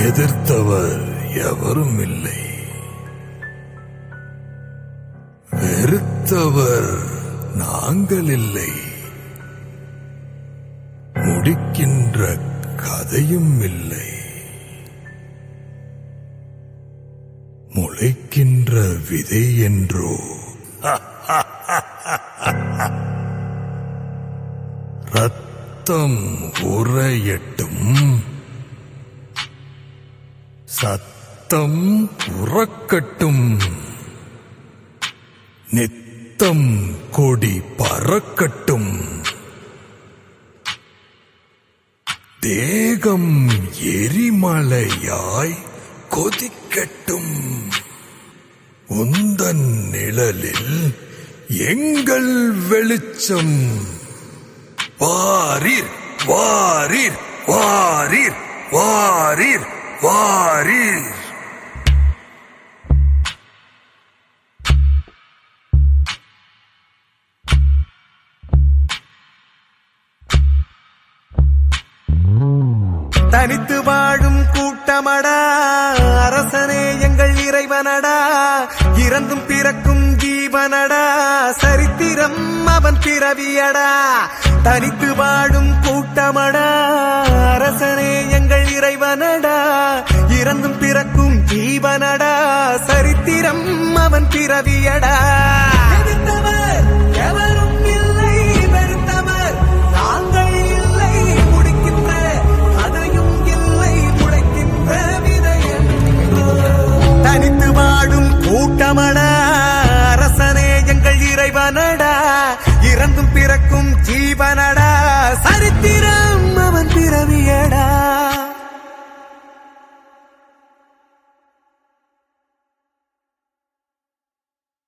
எதிர்த்தவர் எவரும் இல்லை வெறுத்தவர் நாங்கள் இல்லை முடிக்கின்ற கதையும் இல்லை முளைக்கின்ற விதை என்றோ ரத்தம் உறையட்டும் சத்தம் உறக்கட்டும் நித்தம் கொடி பறக்கட்டும் தேகம் எரிமலையாய் கொதிக்கட்டும் உந்தன் நிழலில் எங்கள் வெளிச்சம் வாரீர் வாரீர் வாரீர் வாரீர் வாரீர் தனித்து வாழும் கூட்டமடா அரசனே எங்கள் இறைவனடா இறந்தும் பிறக்கும் ஜீவனடா சரித்திரம் அவன் பிறவியடா தனித்து வாழும் கூட்டமடா அரசனே எங்கள் இறைவனடா இறந்தும் பிறக்கும் ஜீவனடா சரித்திரம் அவன் பிறவியடா